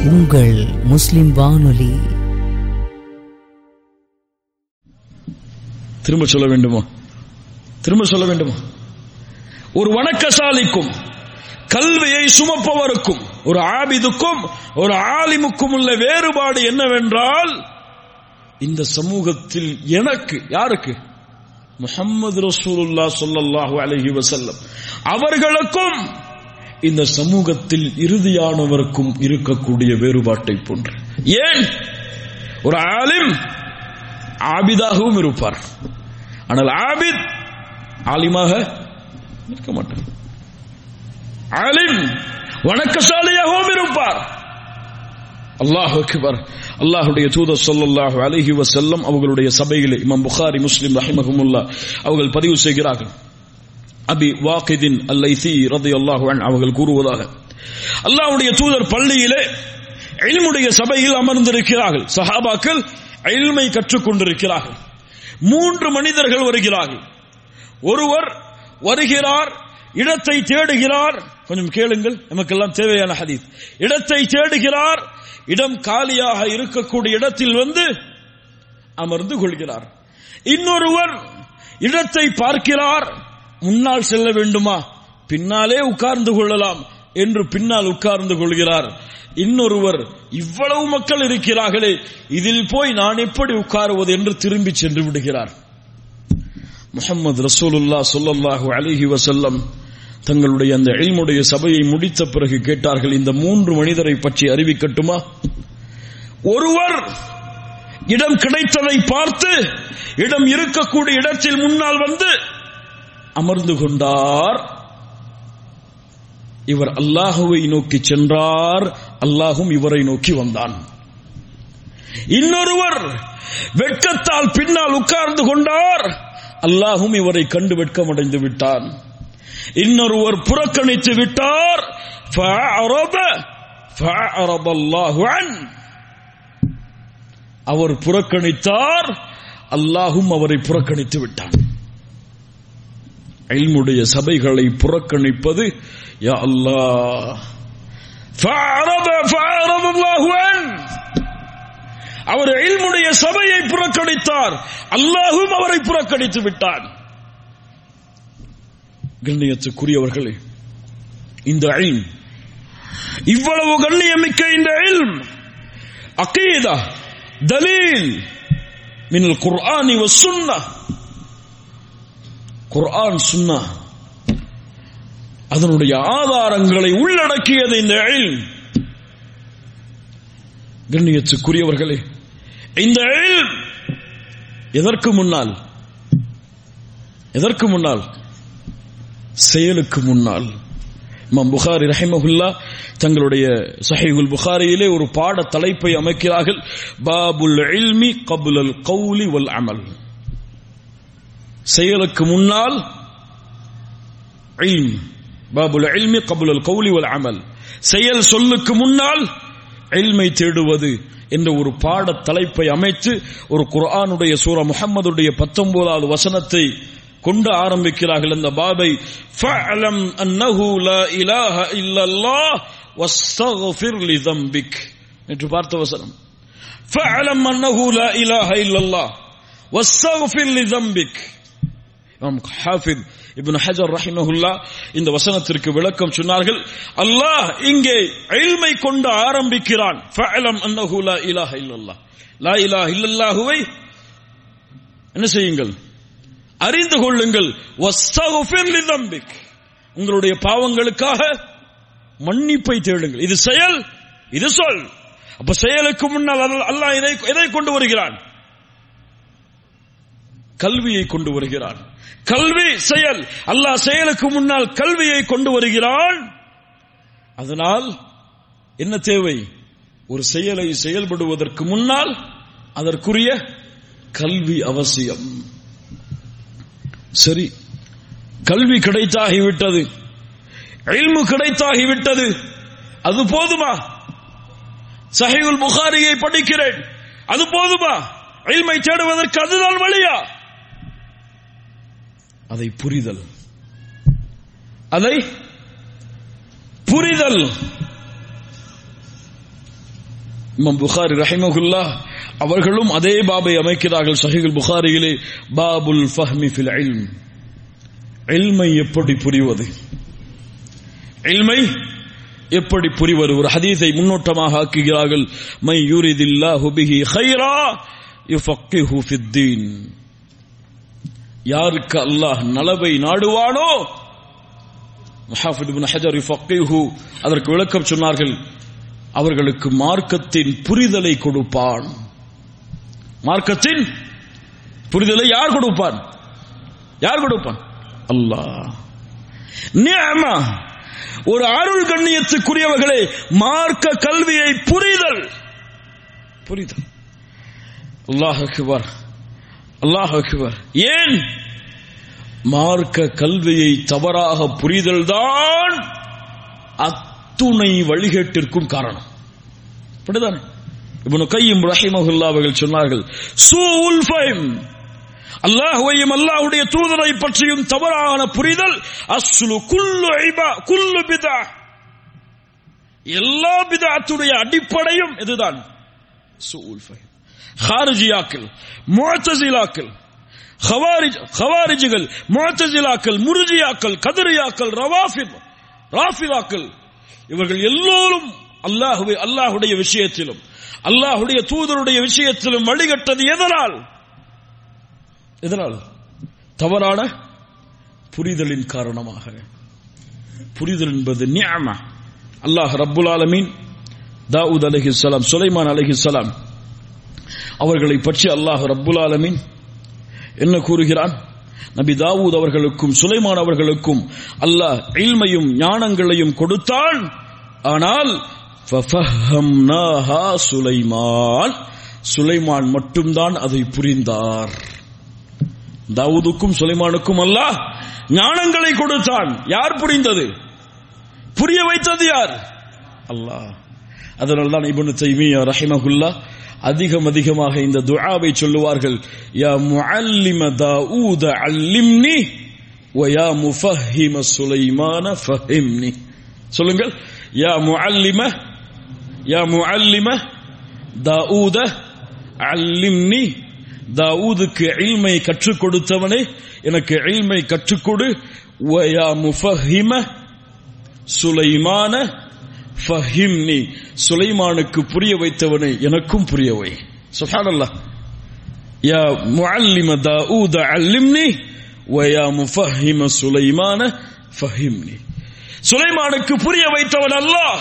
உங்கள் முஸ்லிம் வானொலி திரும்ப சொல்ல வேண்டுமா திரும்ப சொல்ல வேண்டுமா ஒரு வணக்கசாலிக்கும் கல்வியை சுமப்பவருக்கும் ஒரு ஆபிதுக்கும் ஒரு ஆலிமுக்கும் உள்ள வேறுபாடு என்னவென்றால் இந்த சமூகத்தில் எனக்கு யாருக்கு முஹம்மது ரசூலுல்லா சொல்லல்லாஹு அலைஹி வஸல்லம் அவர்களுக்கும் இந்த சமூகத்தில் இறுதியானவருக்கும் இருக்கக்கூடிய வேறுபாட்டை போன்று ஏன் ஒரு ஆலிம் ஆபிதாகவும் இருப்பார் ஆனால் ஆபித் ஆலிமாக இருக்க மாட்டார் ஆலிம் வணக்கசாலியாகவும் இருப்பார் அல்லாஹ் அக்பர் அல்லாஹுடைய தூதர் ஸல்லல்லாஹு அலைஹி வஸல்லம் அவர்களுடைய சபையிலே இமாம் புகாரி முஸ்லிம் ரஹிமஹுமுல்லா அவர்கள் பதிவு செய்கிறார்கள் அபி வாக்கிதின் அல்லைசி ரலியல்லாஹு அன்ஹு அவர்கள் கூறுவதாக அல்லாஹ்வுடைய தூதர் பள்ளியிலே இல்முடைய சபையில் அமர்ந்திருக்கிறார்கள் சஹாபாக்கள் இல்மை கற்றுக் கொண்டிருக்கிறார்கள் மூன்று மனிதர்கள் வருகிறார்கள் ஒருவர் வருகிறார் இடத்தை தேடுகிறார் கொஞ்சம் கேளுங்கள் நமக்கெல்லாம் தேவையான ஹதீஸ் இடத்தை தேடுகிறார் இடம் காலியாக இருக்கக்கூடிய இடத்தில் வந்து அமர்ந்து கொள்கிறார் இன்னொருவர் இடத்தை பார்க்கிறார் முன்னால் செல்ல வேண்டுமா பின்னாலே உட்கார்ந்து கொள்ளலாம் என்று பின்னால் உட்கார்ந்து கொள்கிறார் இன்னொருவர் இவ்வளவு மக்கள் இருக்கிறார்களே இதில் போய் நான் எப்படி உட்காருவது என்று திரும்பி சென்று விடுகிறார் முகமது ரசூலுல்லா சொல்லல்லாஹு அலிஹி வசல்லம் தங்களுடைய அந்த எல்முடைய சபையை முடித்த பிறகு கேட்டார்கள் இந்த மூன்று மனிதரை பற்றி அறிவிக்கட்டுமா ஒருவர் இடம் கிடைத்ததை பார்த்து இடம் இருக்கக்கூடிய இடத்தில் முன்னால் வந்து அமர்ந்து கொண்டார் இவர் அல்லாஹுவை நோக்கி சென்றார் அல்லாஹும் இவரை நோக்கி வந்தான் இன்னொருவர் வெட்கத்தால் பின்னால் உட்கார்ந்து கொண்டார் அல்லாஹும் இவரை கண்டு வெட்கமடைந்து விட்டான் இன்னொருவர் புறக்கணித்து விட்டார் அவர் புறக்கணித்தார் அல்லாஹும் அவரை புறக்கணித்து விட்டான் இல்முடைய சபைகளை புறக்கணிப்பது யா அல்லாஹ் அவர் இல்முடைய சபையை புறக்கணித்தார் அல்லாஹும் அவரை புறக்கணித்து விட்டான் கண்ணியத்துக்குரியவர்களே இந்த ஐன் இவ்வளவு கண்ணியமிக்க இந்த இல்ம் அகீதா தலீல் மினல் குர்ஆனி வசுன்னா குர்ஆன் சுன்னா அதனுடைய ஆதாரங்களை உள்ளடக்கியது இந்த இல்ம் கண்ணியத்துக்குரியவர்களே இந்த இல்ம் எதற்கு முன்னால் எதற்கு முன்னால் செயலுக்கு முன்னால் இமாம் புகாரி ரஹிமஹுல்லா தங்களுடைய சஹீகுல் புகாரியிலே ஒரு பாட தலைப்பை அமைக்கிறார்கள் பாபுல் இல்மி கபுலல் கௌலி வல் அமல் செயலுக்கு முன்னால் இல்ம் பாபுல் இல்மி கபுலல் கௌலி வல் அமல் செயல் சொல்லுக்கு முன்னால் இல்மை தேடுவது என்ற ஒரு பாட தலைப்பை அமைத்து ஒரு குர்ஆனுடைய சூரா முகம்மதுடைய பத்தொன்பதாவது வசனத்தை கொண்டு ஆரம்பிக்கிறார்கள் இந்த பாபை ஃபஅலம் அன்னஹு லா இலாஹ இல்லல்லாஹ் வஸ்தக்ஃபிர் லிதம்பிக் என்று பார்த்த வசனம் ஃபஅலம் அன்னஹு லா இலாஹ இல்லல்லாஹ் வஸ்தக்ஃபிர் லிதம்பிக் இமாம் ஹாஃபித் இப்னு ஹஜர் ரஹிமஹுல்லா இந்த வசனத்திற்கு விளக்கம் சொன்னார்கள் அல்லாஹ் இங்கே இல்மை கொண்டு ஆரம்பிக்கிறான் ஃபஅலம் அன்னஹு லா இலாஹ இல்லல்லாஹ் லா இலாஹ இல்லல்லாஹுவை என்ன செய்யுங்கள் அறிந்து கொள்ளுங்கள் உங்களுடைய பாவங்களுக்காக மன்னிப்பை தேடுங்கள் இது செயல் இது சொல் அப்ப செயலுக்கு முன்னால் அல்லாஹ் இதை எதை கொண்டு வருகிறான் கல்வியை கொண்டு வருகிறான் கல்வி செயல் அல்லாஹ் செயலுக்கு முன்னால் கல்வியை கொண்டு வருகிறான் அதனால் என்ன தேவை ஒரு செயலை செயல்படுவதற்கு முன்னால் அதற்குரிய கல்வி அவசியம் சரி கல்வி கிடைத்தாகிவிட்டது இல்மு கிடைத்தாகிவிட்டது அது போதுமா சஹீல் புகாரியை படிக்கிறேன் அது போதுமா இல்மை தேடுவதற்கு அதுதான் வழியா அதை புரிதல் அதை புரிதல் இமாம் புகாரி ரஹிமகுல்லா அவர்களும் அதே பாபை அமைக்கிறார்கள் சஹிகுல் புகாரியிலே பாபுல் ஃபஹ்மி ஃபில் இல்ம் இல்மை எப்படி புரிவது இல்மை எப்படி புரிவது ஒரு ஹதீஸை முன்னோட்டமாக ஆக்குகிறார்கள் மை யூரிதில்லாஹு பிஹி ഖൈറா யுஃபக்கிஹு ஃபித்தீன் யாருக்கு அல்லாஹ் நலவை நாடுவானோ முஹாஃபித் இப்னு ஹஜர் யுஃபக்கிஹு அதற்கு விளக்கம் சொன்னார்கள் அவர்களுக்கு மார்க்கத்தின் புரிதலை கொடுப்பான் மார்க்கத்தின் புரிதலை யார் கொடுப்பான் யார் கொடுப்பான் அல்லாஹ் நியமா ஒரு அருள் கண்ணியத்துக்குரியவர்களே மார்க்க கல்வியை புரிதல் புரிதல் அல்லாஹ் அக்பர் அல்லாஹ் அக்பர் ஏன் மார்க்க கல்வியை தவறாக புரிதல்தான் அத்துணை வழிகேட்டிற்கும் காரணம் அப்படிதானே இப்னு கையும் ரஹிமஹுல்லா அவர்கள் சொன்னார்கள் சூல் ஃபைம் அல்லாஹுவையும் அல்லாஹுடைய தூதரை பற்றியும் தவறான புரிதல் அஸ்லு குல்லு ஐபா குல்லு பிதா எல்லா பிதாத்துடைய அடிப்படையும் இதுதான் சூல் ஃபைம் ஹாரிஜியாக்கள் முஅத்தசிலாக்கள் ஹவாரிஜ் ஹவாரிஜிகள் முஅத்தசிலாக்கள் முர்ஜியாக்கள் கதரியாக்கள் ரவாஃபித் ராஃபிதாக்கள் இவர்கள் எல்லோரும் அல்லாஹுவை அல்லாஹுடைய விஷயத்திலும் அல்லாஹுடைய தூதருடைய விஷயத்திலும் வழிகட்டது எதனால் எதனால் தவறான புரிதலின் காரணமாக புரிதல் என்பது நியமா அல்லாஹ் ரப்புல் ஆலமீன் தாவூத் அலைஹிஸ்ஸலாம் சுலைமான் அலைஹிஸ்ஸலாம் அவர்களை பற்றி அல்லாஹ் ரப்புல் ஆலமீன் என்ன கூறுகிறான் நபி தாவூத் அவர்களுக்கும் சுலைமான் அவர்களுக்கும் அல்லாஹ் இல்மையும் ஞானங்களையும் கொடுத்தான் ஆனால் ஃபஃபஹம்னாஹா சுலைமான் சுலைமான் மட்டும்தான் அதை புரிந்தார் தாவூதுக்கும் சுலைமானுக்கும் அல்லாஹ் ஞானங்களை கொடுத்தான் யார் புரிந்தது புரிய வைத்தது யார் அல்லாஹ் அதனால தான் இப்னு தைமியா ரஹிமஹுல்லா அதிகம் அதிகமாக இந்த துஆவை சொல்லுவார்கள் யா முஅல்லிம தாவூத அல்லிம்னி வ யா முஃபஹிம சுலைமான ஃபஹிம்னி சொல்லுங்கள் யா முஅல்லிம யா முஅல்லிம தாவூத அல்லிம்னி தாவூதுக்கு இல்மை கற்றுக் கொடுத்தவனே எனக்கு இல்மை கற்றுக்கொடு வ யா முஃபஹிம சுலைமான ஃபஹிம்னி சுலைமானுக்கு புரிய வைத்தவனை எனக்கும் புரிய வை சுப்ஹானல்லாஹ் யா முஅல்லிம தாவூத அல்லிம்னி வ யா முஃபஹிம சுலைமான ஃபஹிம்னி சுலைமானுக்கு புரிய வைத்தவன் அல்லாஹ்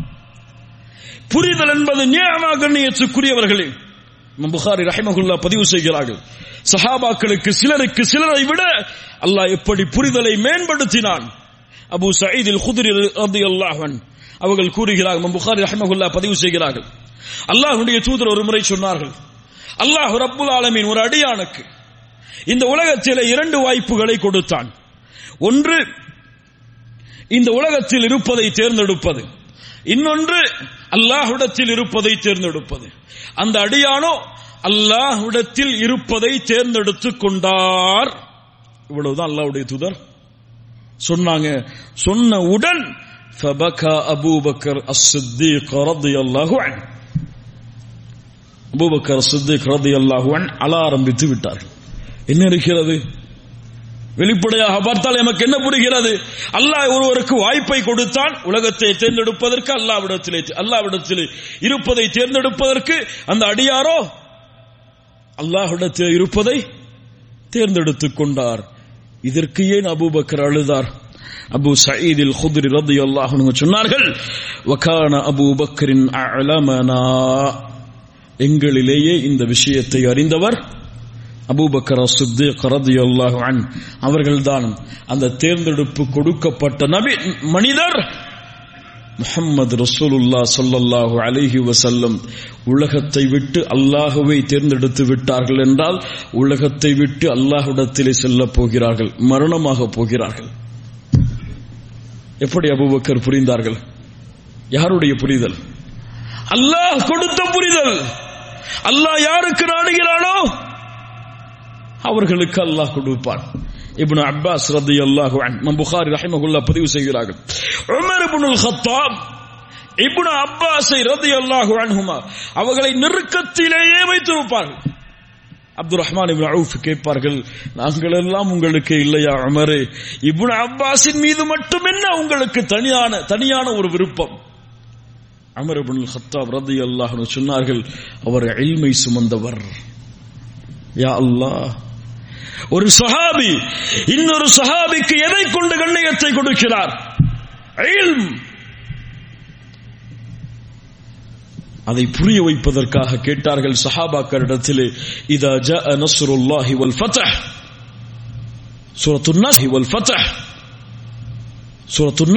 புரிதல் என்பது நியமா கண்ணியத்துக்குரியவர்களே இமாம் புகாரி ரஹிமகுல்லா பதிவு செய்கிறார்கள் சஹாபாக்களுக்கு சிலருக்கு சிலரை விட அல்லாஹ் எப்படி புரிதலை மேம்படுத்தினான் அபு சயீதில் குதிரி ரலியல்லாஹு அன்ஹு அவர்கள் கூறுகிறார்கள் இமாம் புகாரி ரஹிமகுல்லா பதிவு செய்கிறார்கள் அல்லாஹ்வுடைய தூதர் ஒரு முறை சொன்னார்கள் அல்லாஹ் ரப்புல் ஆலமீன் ஒரு அடியானுக்கு இந்த உலகத்திலே இரண்டு வாய்ப்புகளை கொடுத்தான் ஒன்று இந்த உலகத்தில் இருப்பதை தேர்ந்தெடுப்பது இன்னொன்று அல்லாஹ்விடத்தில் இருப்பதை தேர்ந்தெடுப்பது அந்த அடியானோ அல்லாஹ்விடத்தில் இருப்பதை தேர்ந்தெடுத்துக் கொண்டார் இவ்வளவுதான் அல்லாஹ்வுடைய தூதர் சொன்னாங்க சொன்னவுடன் فبكى أبو بكر الصديق رضي الله عنه அபூபக்கர் சித்திக் ரதி அல்லாஹுவன் அழ ஆரம்பித்து விட்டார்கள் என்ன இருக்கிறது வெளிப்படையாக பார்த்தால் எமக்கு என்ன புரிகிறது அல்லாஹ் ஒருவருக்கு வாய்ப்பை கொடுத்தான் உலகத்தை தேர்ந்தெடுப்பதற்கு அல்லாவிடத்திலே அல்லாவிடத்திலே இருப்பதை தேர்ந்தெடுப்பதற்கு அந்த அடியாரோ அல்லாஹ்விடத்தில் இருப்பதை தேர்ந்தெடுத்துக் கொண்டார் இதற்கு ஏன் அபூபக்கர் அழுதார் அபு சயீதில் குதிரி ரதி அல்லாஹ் சொன்னார்கள் வகான அபு பக்கரின் அலமனா எங்களிலேயே இந்த விஷயத்தை அறிந்தவர் அபூபக்கர் சித்திக் ரதியல்லாஹு அன் அவர்கள்தான் அந்த தேர்ந்தெடுப்பு கொடுக்கப்பட்ட நபி மனிதர் முஹம்மது ரசூலுல்லா சொல்லல்லாஹு அலைஹி வசல்லம் உலகத்தை விட்டு அல்லாஹுவை தேர்ந்தெடுத்து விட்டார்கள் என்றால் உலகத்தை விட்டு அல்லாஹ்விடத்திலே செல்ல போகிறார்கள் மரணமாக போகிறார்கள் எப்படி அபூபக்கர் புரிந்தார்கள் யாருடைய புரிதல் அல்லாஹ் கொடுத்த புரிதல் அல்லாஹ் யாருக்கு நாடுகிறானோ அவர்களுக்கு அல்லாஹ் கொடுப்பான் இப்னு அப்பாஸ் ரதி அல்லாஹு நம் புகாரி ரஹிமகுல்லா பதிவு செய்கிறார்கள் உமர் இப்னுல் ஹத்தாப் இப்னு அப்பாஸை ரதியல்லாஹு அன்ஹுமா அவர்களை நெருக்கத்திலேயே வைத்திருப்பார்கள் அப்துல் ரஹ்மான் இப்னு அவுஃப் கேட்பார்கள் நாங்கள் எல்லாம் உங்களுக்கு இல்லையா அமரே இப்னு அப்பாஸின் மீது மட்டும் என்ன உங்களுக்கு தனியான தனியான ஒரு விருப்பம் அமர் இப்னுல் ஹத்தாப் ரலியல்லாஹு அன்ஹு சொன்னார்கள் அவர் இல்மை சுமந்தவர் யா அல்லாஹ் ஒரு சஹாபி இன்னொரு சஹாபிக்கு எதை கொண்டு கண்ணியத்தை கொடுக்கிறார் இல்ம் அதை புரிய வைப்பதற்காக கேட்டார்கள் சஹாபாக்களிடத்திலே இதா ஜாஅ நஸ்ருல்லாஹி வல் ஃபத்ஹ் சூரத்துன் நஹ் வல் ஃபத்ஹ் சூரத்துன்